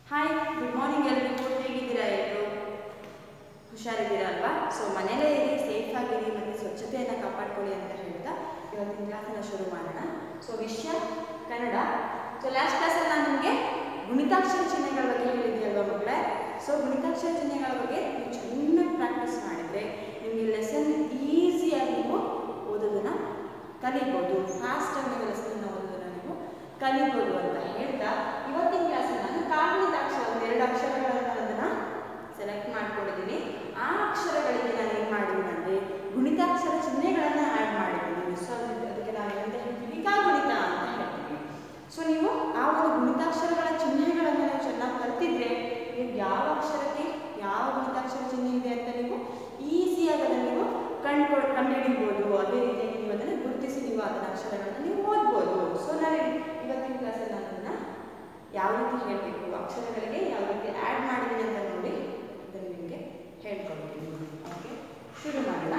hi good morning ಎಲ್ರಿಗೂ ಹೇಗಿದ್ದೀರಾ ಎಲ್ಲರೂ ಹುಷಾರಿದ್ದೀರಾ ಅಲ್ವಾ ಸೊ ಮನೇಲೇ ಇರಿ ಸೇಫ್ ಆಗಿರಿ ಮತ್ತು ಸ್ವಚ್ಛತೆಯನ್ನು ಕಾಪಾಡ್ಕೊಳ್ಳಿ ಅಂತ ಹೇಳ್ತಾ ಇವತ್ತಿನ ಕ್ಲಾಸನ್ನು ಶುರು ಮಾಡೋಣ ಸೊ ವಿಷಯ ಕನ್ನಡ ಸೊ ಲಾಸ್ಟ್ ಕ್ಲಾಸಲ್ಲಿ ನಾನು ನಿಮಗೆ ಗುಣಿತಾಕ್ಷರ ಚಿಹ್ನೆಗಳ ಬಗ್ಗೆ ಹೇಳಿದ್ದೆ ಅಲ್ವಾ ಮಕ್ಕಳೇ ಸೊ ಗುಣಿತಾಕ್ಷರ ಚಿಹ್ನೆಗಳ ಬಗ್ಗೆ ನೀವು ಚೆನ್ನಾಗಿ ಪ್ರಾಕ್ಟೀಸ್ ಮಾಡಿದರೆ ನಿಮಗೆ ಲೆಸನ್ ಈಸಿಯಾಗಿ ನೀವು ಓದೋದನ್ನು ಕಲಿಬೋದು ಫಾಸ್ಟಾಗಿ ನೀವು ಲೆಸನ್ನ ಓದೋದನ್ನು ನೀವು ಕಲಿಬೋದು ಅಂತ ಹೇಳ್ತಾ ಇವತ್ತಿನ ಕ್ಲಾಸಲ್ಲಿ ನಾನು ಕಾಗುಣಿತಾಕ್ಷರ ಒಂದು ಎರಡು ಅಕ್ಷರಗಳನ್ನು ಅದನ್ನು ಸೆಲೆಕ್ಟ್ ಮಾಡ್ಕೊಂಡಿದ್ದೀನಿ ಆ ಅಕ್ಷರಗಳಿಗೆ ನಾನು ಏನು ಮಾಡಿದ್ದೀನಿ ಅಂದರೆ ಗುಣಿತಾಕ್ಷರ ಚಿಹ್ನೆಗಳನ್ನು ಆ್ಯಡ್ ಮಾಡಿದ್ದೀನಿ ಸೊ ಅದಕ್ಕೆ ನಾವು ಏನಂತ ಹೇಳ್ತೀವಿ ಕಾಗುಣಿತ ಅಂತ ಹೇಳ್ತೀವಿ ಸೊ ನೀವು ಆ ಒಂದು ಗುಣಿತಾಕ್ಷರಗಳ ಚಿಹ್ನೆಗಳನ್ನು ನೀವು ಚೆನ್ನಾಗಿ ಕಲ್ತಿದ್ರೆ ನೀವು ಯಾವ ಅಕ್ಷರಕ್ಕೆ ಯಾವ ಗುಣಿತಾಕ್ಷರ ಚಿಹ್ನೆ ಇದೆ ಅಂತ ನೀವು ಈಸಿಯಾಗಿ ಅದನ್ನು ನೀವು ಕಂಡು ಕಂಡುಹಿಡಿಬೋದು ಅದೇ ರೀತಿಯಾಗಿ ನೀವು ಅದನ್ನು ಗುರುತಿಸಿ ನೀವು ಅದನ್ನ ಅಕ್ಷರಗಳನ್ನು ನೀವು ಓದ್ಬೋದು ಸೊ ನಾನು ಇವತ್ತಿನ ಕ್ಲಾಸಲ್ಲಿ ನಾನು ಅದನ್ನು ಯಾವ ರೀತಿ ಹೇಳಬೇಕು ಅಕ್ಷರಗಳಿಗೆ ಯಾವ ರೀತಿ ಆ್ಯಡ್ ಮಾಡಿದ್ದೀನಿ ಅಂತ ನೋಡಿ ಅದನ್ನು ನಿಮಗೆ ಹೇಳ್ಕೊಡ್ತೀನಿ ಓಕೆ ಶುರು ಮಾಡೋಣ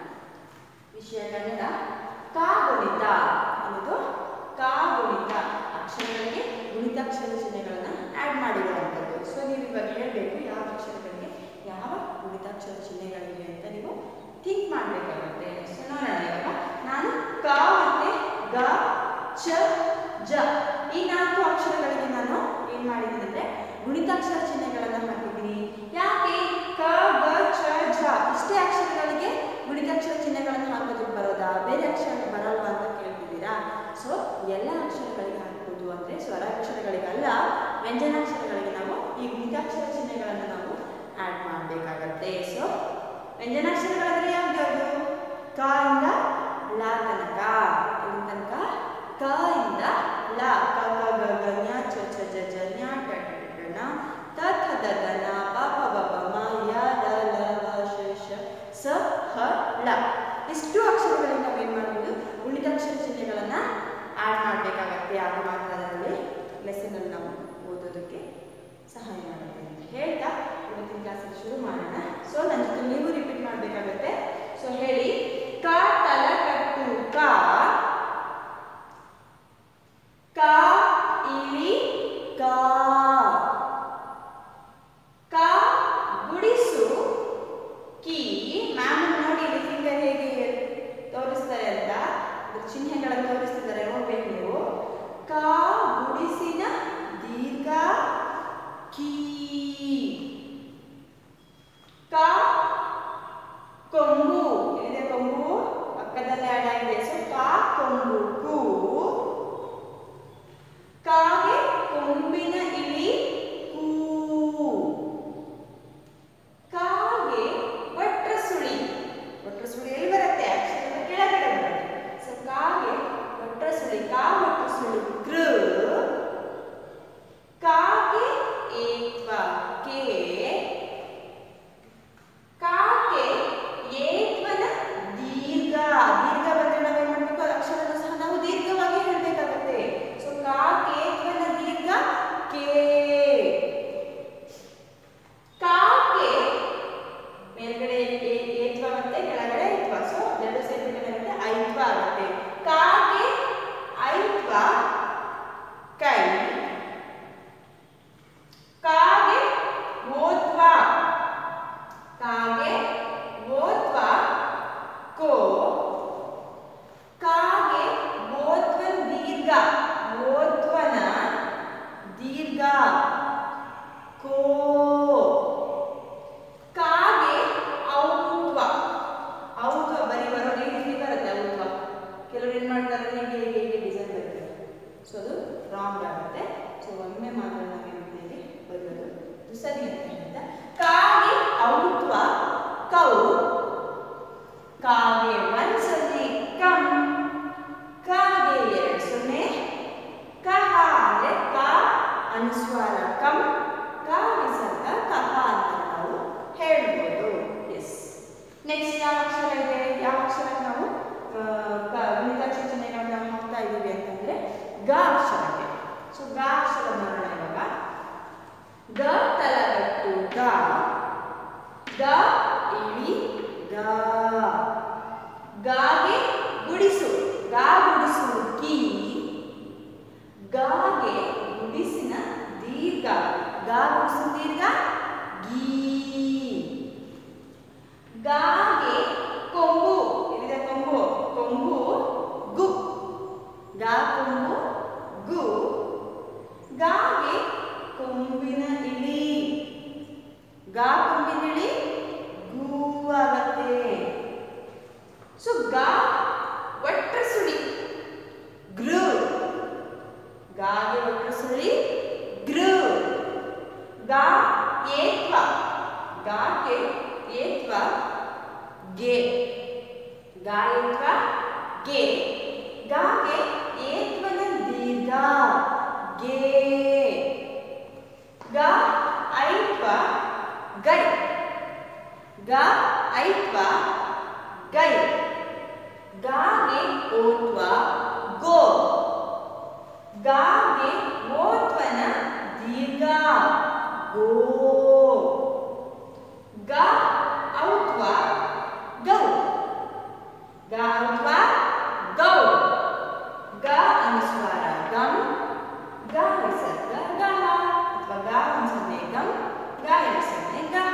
ವಿಷಯ ಕನ್ನಡ ಕಾಗುಣಿತ ಅನ್ನೋದು ಕಾಗುಣಿತ ಅಕ್ಷರಗಳಿಗೆ ಗುಣಿತಾಕ್ಷರ ಚಿಹ್ನೆಗಳನ್ನು ಆ್ಯಡ್ ಮಾಡಿರುವಂಥದ್ದು ಸೊ ನೀವು ಇವಾಗ ಹೇಳಬೇಕು ಯಾವ ಅಕ್ಷರಗಳಿಗೆ ಯಾವ ಗುಣಿತಾಕ್ಷರ ಚಿಹ್ನೆಗಳಿವೆ ಅಂತ ನೀವು ಥಿಂಕ್ ಮಾಡಬೇಕಾಗುತ್ತೆ ಸೊ ನೋಡೋಣ ಇವಾಗ ನಾನು ಕ ಮತ್ತೆ ಗ ಚ ಜ ಈ ನಾಲ್ಕು ಅಕ್ಷರಗಳಿಗೆ ನಾನು ಏನು ಮಾಡಿದ್ದೀನಿ ಅಂದರೆ ಗುಣಿತಾಕ್ಷರ ಚಿಹ್ನೆಗಳನ್ನು ಹಾಕಿದ್ದೀನಿ ಯಾಕೆ ಕ ಗ ಚ ಜ ಇಷ್ಟೇ ಅಕ್ಷರಗಳಿಗೆ ಗುಣಿತಾಕ್ಷರ ಚಿಹ್ನೆಗಳನ್ನು ಹಾಕೋದಕ್ಕೆ ಬರೋದಾ ಬೇರೆ ಅಕ್ಷರ ಬರಲ್ವಾ ಅಂತ ಕೇಳ್ತಿದ್ದೀರಾ ಸೊ ಎಲ್ಲ ಅಕ್ಷರಗಳಿಗೆ ಹಾಕ್ಬೋದು ಅಂದರೆ ಸ್ವರ ಅಕ್ಷರಗಳಿಗಲ್ಲ ವ್ಯಂಜನಾಕ್ಷರಗಳಿಗೆ ನಾವು ಈ ಗುಣಿತಾಕ್ಷರ ಚಿಹ್ನೆಗಳನ್ನು ನಾವು ಆ್ಯಡ್ ಮಾಡಬೇಕಾಗತ್ತೆ ಸೊ ವ್ಯಂಜನಾಕ್ಷರಗಳಂದ್ರೆ ಯಾವ್ದು ಕ ಇಂದ ಲ ತನಕ ಎಲ್ಲಿ ತನಕ ಕ ಇಂದ ಲ ಕ ಕ ಗ ಗ ಜ್ಞ ಚ ಛ ಜ ಜ ಜ್ಞ ಟ ಟ ಟ ಟ ಣ ತ ಥ ದ ದ ನ ಪ ಪ ಬ ಬ ಮ ಯ ದ ಲ ವ ಶ ಶ ಸ ಹ ಳ ಇಷ್ಟು ಅಕ್ಷರಗಳಿಗೆ ನಾವು ಏನು ಮಾಡ್ಬೋದು ಉಳಿದಾಕ್ಷರ ಚಿಹ್ನೆಗಳನ್ನು ಆ್ಯಡ್ ಮಾಡಬೇಕಾಗತ್ತೆ ಆಗ ಮಾತ್ರ ಅದರಲ್ಲಿ ಲೆಸನಲ್ಲಿ ನಾವು ಓದೋದಕ್ಕೆ ಸಹಾಯ ಮಾಡುತ್ತೆ ಅಂತ ಹೇಳ್ತಾ ಇವತ್ತಿನ ಕ್ಲಾಸಲ್ಲಿ ಶುರು ಮಾಡೋಣ ಸೊ ನನ್ನ ಜೊತೆ ನೀವು ರಿಪೀಟ್ ಮಾಡಬೇಕಾಗತ್ತೆ ಸೊ ಹೇಳಿ ಕ ತಲ ಕಟ್ಟು ಕ ಕ ಇಲಿ ಕ ಕ ಗುಡಿಸು ಕಿ ಮ್ಯಾಮ್ ನೋಡಿ ಇಲ್ಲಿ ಫಿಂಗರ್ ಹೇಗೆ ತೋರಿಸ್ತಾರೆ ಅಂತ ಅದ್ರ ಚಿಹ್ನೆಗಳನ್ನು ತೋರಿಸ್ತಿದ್ದಾರೆ ನೋಡ್ಬೇಕು ನೀವು ಕ ಗುಡಿಸಿನ ದೀರ್ಘ ಕೀ ಕ ಕೊಂಬು ಎಲ್ಲಿದೆ ಕೊಂಬು ಪಕ್ಕದಲ್ಲಿ ಆಡ್ ಆಗಿದೆ ಸೊ ಕ ಕೊಂಬು ಕು ಕಾಗೆ ಕೊಂಬಿನ ಇಳಿ ಕೂ ಕಾಗೆ ಒಟ್ರ ಸುಳಿ ಒಟ್ರ ಸುಳಿ ಎಲ್ಲಿ ಬರುತ್ತೆ ಅಕ್ಷರದ ಕೆಳಗಡೆ ಬರುತ್ತೆ ಸೊ ಕಾಗೆ ಒಟ್ರ ಸುಳಿ ಕಾ ಒಟ್ರ ಸುಳಿ ಕೃ ಕಾಗೆ ಏತ್ವ ಕೆ ಕಾಗೆ ಏತ್ವನ ದೀರ್ಘ ದೀರ್ಘ ಬಂದ್ರೆ ನಾವೇನ್ ಮಾಡ್ಬೇಕು ಅದು ಅಕ್ಷರನ ಸಹ ನಾವು ದೀರ್ಘವಾಗಿ ಹೇಳ್ಬೇಕಾಗತ್ತೆ ಸೊ ಕಾಕೇತ್ವನ ದೀರ್ಘ ಕೇ ಕಾಗೆ ಮೇಲ್ಗಡೆ ಏ- ಏತ್ವ ಮತ್ತೆ ಕೆಳಗಡೆ ಐತ್ವ ಸೊ ಎರಡು ಸೇರ್ಬಿಟ್ಟು ಏನಾಗುತ್ತೆ ಐತ್ವ ಆಗುತ್ತೆ ಕಾಗೆ ಐತ್ವ ಕೈ ಕಾಗೆ ಓತ್ವ ಕಾಗೆ ಓತ್ವ ಕೋ ಕಾಗೆ ಓತ್ವನ್ ದೀರ್ಘ ಓತ್ವನ ದೀರ್ಘ ಕೋ ಕಾಗೆ ಔತ್ವ ಔತ್ವ ಬರೀ ಬರೋ ರೀತಿ ಬರುತ್ತೆ ಔತ್ವ ಕೆಲವರು ಏನು ಮಾಡ್ತಾರೆ ಹೀಗೆ ಹೀಗೆ ಹೀಗೆ ಡಿಸೈನ್ ಬರುತ್ತೆ ಸೊ ಅದು ರಾಂಗ್ ಆಗುತ್ತೆ ಸೊ ಒಮ್ಮೆ ಮಾತ್ರ ನಾವೇನಿದೆ ಬರೋದು ಇದು ಸರಿ ಅಂತ ಹೇಳ್ತಾ ಕಾಗೆ ಔತ್ವ ಕೌ ಕಾಗೆ ಒಂದ್ಸತಿ ಕಂ ಕಾಗೆ ಎರಡು ಸೊನ್ನೆ ಕಹ ಅಂದ್ರೆ ಕ ಅನುಸ್ವಾರ ಕಂ ಕ ವಿಸರ್ಗ ಕಹ ಅಂತ ನಾವು ಹೇಳ್ಬೋದು ಎಸ್ ನೆಕ್ಸ್ಟ್ ಯಾವ ಅಕ್ಷರ ಇದೆ ಯಾವ ಅಕ್ಷರಕ್ಕೆ ನಾವು ಗುಣಿತಾಕ್ಷರ ಚಿಹ್ನೆಗಳನ್ನ ಹಾಕ್ತಾ ಇದ್ದೀವಿ ಅಂತಂದ್ರೆ ಗ ಅಕ್ಷರಕ್ಕೆ ಸೊ ಗ ಅಕ್ಷರ ನೋಡೋಣ ಇವಾಗ ಗ ತಲಗಟ್ಟು ಗ ಗ ಇಳಿ ಗ ಗಾಗೆ ಗುಡಿಸು ಗಾ ಗುಡಿಸು ಕಿ ಗಾಗೆ ಗುಡಿಸಿನ ದೀರ್ಘ ಗ ಗಾ ಗುಡಿಸು ದೀರ್ಘ ಗೀ ಗಾಗೆ ಕೊಂಬು ಎಲ್ಲಿದೆ ಕೊಂಬು ಕೊಂಬು ಗು ಗಾ ಕೊಂಬು ಗು ಗಾಗೆ ಕೊಂಬಿನ ಇಳಿ ಗಾ ಕೊಂಬಿನ ಇಳಿ ಗೂ ಆಗತ್ತೆ ಸೊ ಗಾ ಒಟ್ರ ಸುಳಿ ಗೃ ಗಾಗೆ ಒಟ್ರ ಸುಳಿ ಗೃ ಗಾ ಏತ್ವ ಗಾಗೆ ಏತ್ವ ಗೆ ಗಾ ಏತ್ವ ಗೆ ಗಾಗೆ ಏತ್ವನ ದೀರ್ಘ ಗೆ ಗ ಐತ್ವ ಗೈ ಗ ಐತ್ವ ಗೈ ಗಾಗೆ ಓತ್ವ ಗೋ ಗಾಗೆ ಓತ್ವನ ದೀರ್ಘ ಗೋ ಗ ಔತ್ವ ಗೌ ಗ ಔತ್ವ ಗೌ ಗ ಅನುಸ್ವಾರ ಗಂ ಗ ವಿಸರ್ಗ ಗಹ ಅಥವಾ ಗ ಒಂದ್ಸೊನ್ನೆ ಗಂ ಗ ಎರಡು ಸೊನ್ನೆ ಗಹ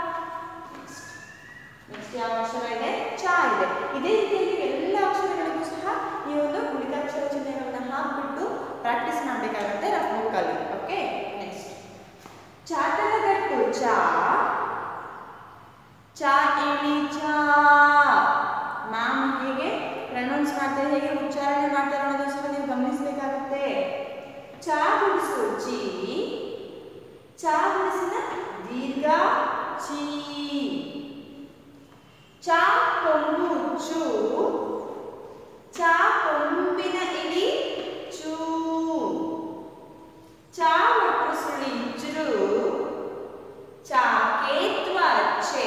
ನೆಕ್ಸ್ಟ್ ಯಾವ ಅಕ್ಷರ ಇದೆ ಚ ಇದೆ ಇದೇ ರೀತಿಯಾಗಿ ಎಲ್ಲ ಅಕ್ಷರಗಳಿಗೂ ಸಹ ಈ ಒಂದು ಉಳಿದಾಕ್ಷರ ಚಿಹ್ನೆಗಳನ್ನ ಹಾಕ್ಬಿಟ್ಟು ಪ್ರಾಕ್ಟೀಸ್ ಮಾಡಬೇಕಾಗುತ್ತೆ ರಫ್ ಬುಕ್ಕಲ್ಲಿ ಓಕೆ ನೆಕ್ಸ್ಟ್ ಚಾಟನಗಟ್ಟು ಚ ಚ ಇಳಿ ಚ ಮ್ಯಾಮ್ ಹೇಗೆ ಪ್ರನೌನ್ಸ್ ಮಾಡ್ತಾರೆ ಹೇಗೆ ಉಚ್ಚಾರಣೆ ಮಾಡ್ತಾರೆ ಅನ್ನೋದು ಸಹ ನೀವು ಗಮನಿಸಬೇಕಾಗುತ್ತೆ ಚ ಗುಡಿಸು ಚಿ ಚ ಗುಡಿಸಿನ ದೀರ್ಘ ಚೀ ಚ ಕೊಂಬು ಚು ಚ ಕೊಂಬಿನ ಇಳಿ ಚೂ ಚ ಒಟ್ಟು ಸುಳಿ ಚುರು ಚ ಕೇತ್ವ ಚೇ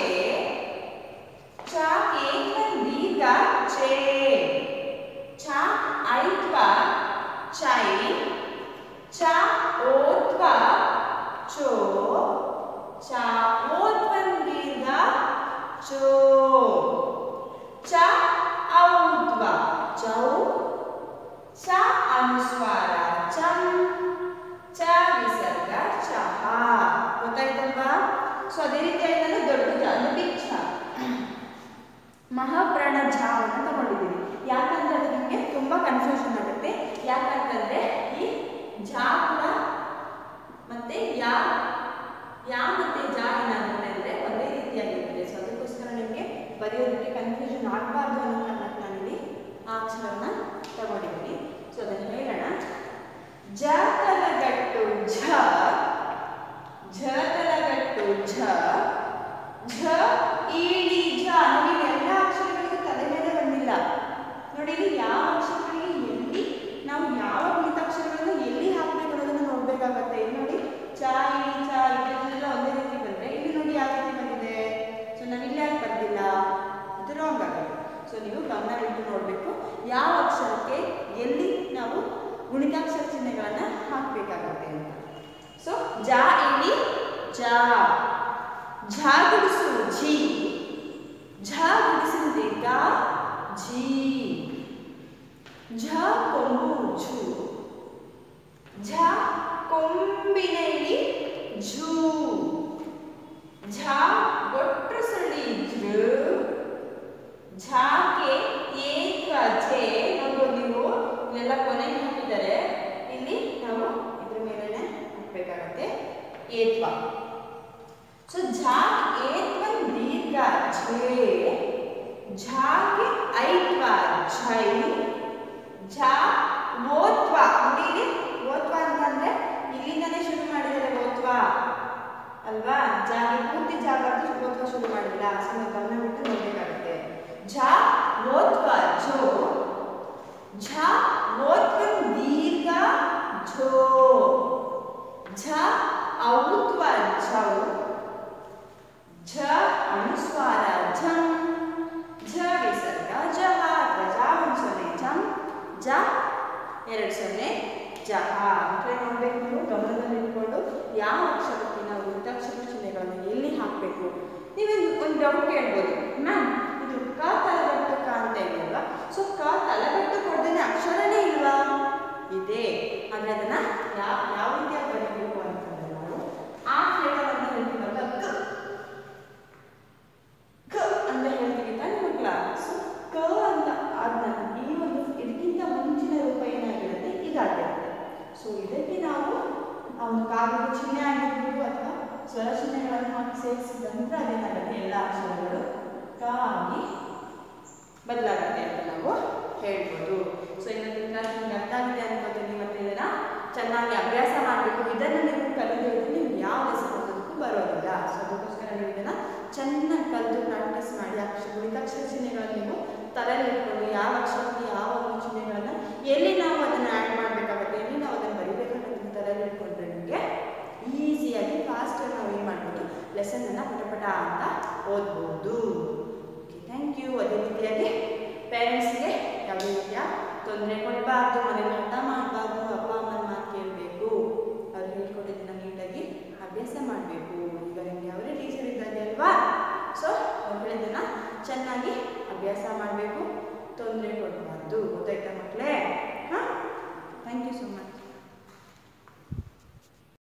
ಚ ಕೇತ್ವ ದೀರ್ಘ ಚೇ ಚ ಐತ್ವ ಚೈ ಚ ಓತ್ವ ಚೋ ಚ ಓತ್ವನ್ ದೀರ್ಘ ಚೋ ಚ ಔತ್ವ ಚೌ ಚ ಅನುಸ್ವಾರ ಚಂ ಚ ವಿಸರ್ಗ ಚಹ ಗೊತ್ತಾಯ್ತಲ್ವಾ ಸೊ ಅದೇ ರೀತಿಯಾಗಿ ನಾನು ದೊಡ್ಡ ಜ ಅಂದ್ರೆ ಬಿಗ್ ಛ ಮಹಾಪ್ರಾಣ ಝಾವನ್ನು ತಗೊಂಡಿದ್ದೀನಿ ಯಾಕಂದ್ರೆ ಅದು ನಿಮಗೆ ತುಂಬ ಕನ್ಫ್ಯೂಷನ್ ಆಗುತ್ತೆ ಯಾಕಂತಂದ್ರೆ ಈ ಝಾ ಕೂಡ ಮತ್ತೆ ಯಾ ಯಾ ಮತ್ತೆ ಜಾ ಏನಾಗುತ್ತೆ ಅಂದ್ರೆ ಒಂದೇ ರೀತಿಯಾಗಿರುತ್ತೆ ಸೊ ಅದಕ್ಕೋಸ್ಕರ ನಿಮಗೆ ಬರೆಯೋದಕ್ಕೆ ಕನ್ಫ್ಯೂಷನ್ ಆಗಬಾರ್ದು ಅನ್ನೋ ಕಾರಣಕ್ಕೆ ನಾನಿಲ್ಲಿ ಆ ಅಕ್ಷರವನ್ನ ತಗೊಂಡಿದ್ದೀನಿ ಸೊ ಅದನ್ನು ಹೇಳೋಣ ಜ ತಲಗಟ್ಟು ಝ ಝ ತಲಗಟ್ಟು ಝ ಝ ಈಳಿ ಝ ನೋಡಿ ಇಲ್ಲಿ ಎಲ್ಲ ಅಕ್ಷರಗಳಿಗೂ ತಲೆ ಮೇಲೆ ಬಂದಿಲ್ಲ ನೋಡಿ ಇಲ್ಲಿ ಯಾವ ಅಕ್ಷರಗಳಿಗೆ ಎಲ್ಲಿ ನಾವು ಯಾವ ಗುಣಿತಾಕ್ಷರಗಳನ್ನು ಎಲ್ಲಿ ಹಾಕಬೇಕು ಅನ್ನೋದನ್ನ ನೋಡ್ಬೇಕಾಗತ್ತೆ ಇಲ್ಲಿ ನೋಡಿ ಚ ಇಳಿ ಚ ಇದೆಲ್ಲ ಒಂದೇ ರೀತಿ ಬಂದ್ರೆ ಇಲ್ಲಿ ನೋಡಿ ಯಾವ ರೀತಿ ಬಂದಿದೆ ಸೊ ನಾವು ಇಲ್ಲಿ ಯಾಕೆ ಬರ್ದಿಲ್ಲ ಇದು ರಾಂಗ್ ಆಗುತ್ತೆ ಸೊ ನೀವು ಗಮನ ಇಟ್ಟು ನೋಡಬೇಕು ಯಾವ ಅಕ್ಷರಕ್ಕೆ ಎಲ್ಲಿ ನಾವು ಗುಣಿತಾಕ್ಷರ ಚಿಹ್ನೆಗಳನ್ನು ಹಾಕಬೇಕಾಗತ್ತೆ ಅಂತ ಸೊ ಜ ಇಳಿ ಜ ಝ ಗುಡಿಸು ಝಿ ಝ ಗುಡಿಸಿನ ದೀರ್ಘ ಝಿ ಝ ಕೊಂಬು ಝು ಝ ಕೊಂಬಿನ ಇಳಿ ಝೂ ಝ ಒಟ್ರು ಸುಳಿ ಝೃ ಝಾಗೆ ಏತ್ವ ಝೇ ನೋಡ್ಬೋದು ನೀವು ಇಲ್ಲೆಲ್ಲ ಕೊನೆಗೆ ಹಾಕಿದ್ದಾರೆ ಇಲ್ಲಿ ನಾವು ಇದ್ರ ಮೇಲೆ ಹಾಕ್ಬೇಕಾಗತ್ತೆ ಏತ್ವ ಸೊ ಝಾ ಏತ್ವ ದೀರ್ಘ ಝೇ ಝಾಗೆ ಐತ್ವ ಝೈ ಝಾ ಓತ್ವ ನೋಡಿ ಇಲ್ಲಿ ಓತ್ವ ಅಂತಂದ್ರೆ ಇಲ್ಲಿಂದನೇ ಶುರು ಮಾಡಿದರೆ ಓತ್ವ ಅಲ್ವಾ ಜಾಗೆ ಪೂರ್ತಿ ಜಾಗ ಓತ್ವ ಶುರು ಮಾಡಿಲ್ಲ ಸೊ ನಾವು ಗಮನ ಬಿಟ್ಟು ನೋಡ್ಬೇಕಾಗುತ್ತೆ ಝ ಓತ್ವ ಝೋ ಝ ಓತ್ವ ದೀರ್ಘ ಝೋ ಝ ಔತ್ವ ಝೌ ಝ ಅನುಸ್ವಾರ ಝಂ ಝ ವಿಸರ್ಗ ಜಹ ಅಥವಾ ಜ ಒಂದು ಸೊನ್ನೆ ಝಂ ಜ ಎರಡು ಸೊನ್ನೆ ಜಹ ಅಂದರೆ ನೋಡ್ಬೇಕು ನೀವು ಗಮನದಲ್ಲಿ ಇಟ್ಕೊಂಡು ಯಾವ ಅಕ್ಷರಕ್ಕೆ ನಾವು ವೃತ್ತಾಕ್ಷರ ಚಿಹ್ನೆಗಳನ್ನು ಎಲ್ಲಿ ಹಾಕಬೇಕು ನೀವೇನು ಒಂದು ಡೌಟ್ ಕೇಳ್ಬೋದು ಮ್ಯಾಮ್ ಇದು ಕ ತಲಗಟ್ಟು ಕ ಅಂತ ಇದೆಯಲ್ವಾ ಸೊ ಕ ತಲಗಟ್ಟು ಕೊಡ್ದೇನೆ ಅಕ್ಷರನೇ ಇಲ್ವಾ ಇದೆ ಆದರೆ ಅದನ್ನು ಯಾವ ಯಾವ ರೀತಿಯಾಗಿ ಬರೀಬೇಕು ಅಂತಂದ್ರೆ ನಾವು ಚಿಹ್ನೆ ಆಗಿರ್ಬೋದು ಅಥವಾ ಸ್ವರ ಚಿಹ್ನೆಗಳನ್ನು ಹಾಕಿ ಸೇರಿಸಿದ ನಂತರ ಅದೇನಾಗುತ್ತೆ ಎಲ್ಲ ಅಕ್ಷರಗಳು ಕ ಆಗಿ ಬದಲಾಗುತ್ತೆ ಅಂತ ನಾವು ಹೇಳ್ಬೋದು ಸೊ ಇವತ್ತಿನ ಕ್ಲಾಸ್ ನಿಮ್ಗೆ ಅರ್ಥ ಆಗಿದೆ ಅನ್ಕೋತೀನಿ ಮತ್ತೆ ಇದನ್ನ ಚೆನ್ನಾಗಿ ಅಭ್ಯಾಸ ಮಾಡಬೇಕು ಇದನ್ನು ನೀವು ಕಲಿಯೋದು ನಿಮ್ಗೆ ಯಾವ ಲೆಸನ್ ಓದೋದಕ್ಕೂ ಬರೋದಿಲ್ಲ ಸೊ ಅದಕ್ಕೋಸ್ಕರ ನೀವು ಇದನ್ನ ಚೆನ್ನಾಗಿ ಕಲಿತು ಪ್ರಾಕ್ಟೀಸ್ ಮಾಡಿ ಅಕ್ಷರ ಉಳಿದಾಕ್ಷರ ಚಿಹ್ನೆಗಳನ್ನು ನೀವು ತಲೆಯಲ್ಲಿ ಇಟ್ಕೊಂಡು ಯಾವ ಅಕ್ಷರಕ್ಕೆ ಯಾವ ಒಂದು ಚಿಹ್ನೆಗಳನ್ನು ಎಲ್ಲಿ ನಾವು ಅದನ್ನು ಆ್ಯಡ್ ಮಾಡಬೇಕಾಗುತ್ತೆ ಎಲ್ಲಿ ನಾವು ಅದನ್ನು ಬರಿಬೇಕಾಗುತ್ತೆ ಅಂತ ತಲೆಯಲ್ಲಿ ಇಟ್ಕೊಂಡ್ರೆ ನಿಮಗೆ ಈಸಿಯಾಗಿ ಫಾಸ್ಟಾಗಿ ನಾವು ಏನು ಮಾಡ್ಬೋದು ಲೆಸನನ್ನು ಪಟಪಟ ಅಂತ ಓದ್ಬೋದು ಓಕೆ ಥ್ಯಾಂಕ್ ಯು ಅದೇ ರೀತಿಯಾಗಿ ಪೇರೆಂಟ್ಸ್ಗೆ ಯಾವುದೇ ರೀತಿಯ ತೊಂದರೆ ಕೊಡಬಾರ್ದು ಮನೇಲಿ ಹಠ ಮಾಡಬಾರ್ದು ಅಪ್ಪ ಅಮ್ಮನ ಮಾತು ಕೇಳಬೇಕು ಅವ್ರು ಹೇಳ್ಕೊಟ್ಟಿದ್ದನ್ನ ನೀಟಾಗಿ ಅಭ್ಯಾಸ ಮಾಡಬೇಕು ಈಗ ನಿಮ್ಗೆ ಅವರೇ ಟೀಚರ್ ಇದ್ದಾರೆ ಅಲ್ವಾ ಸೊ ಅವ್ರು ಹೇಳಿದ್ದನ್ನ ಚೆನ್ನಾಗಿ ಅಭ್ಯಾಸ ಮಾಡಬೇಕು ತೊಂದರೆ ಕೊಡಬಾರ್ದು ಗೊತ್ತಾಯ್ತಾ ಮಕ್ಕಳೇ ಹಾಂ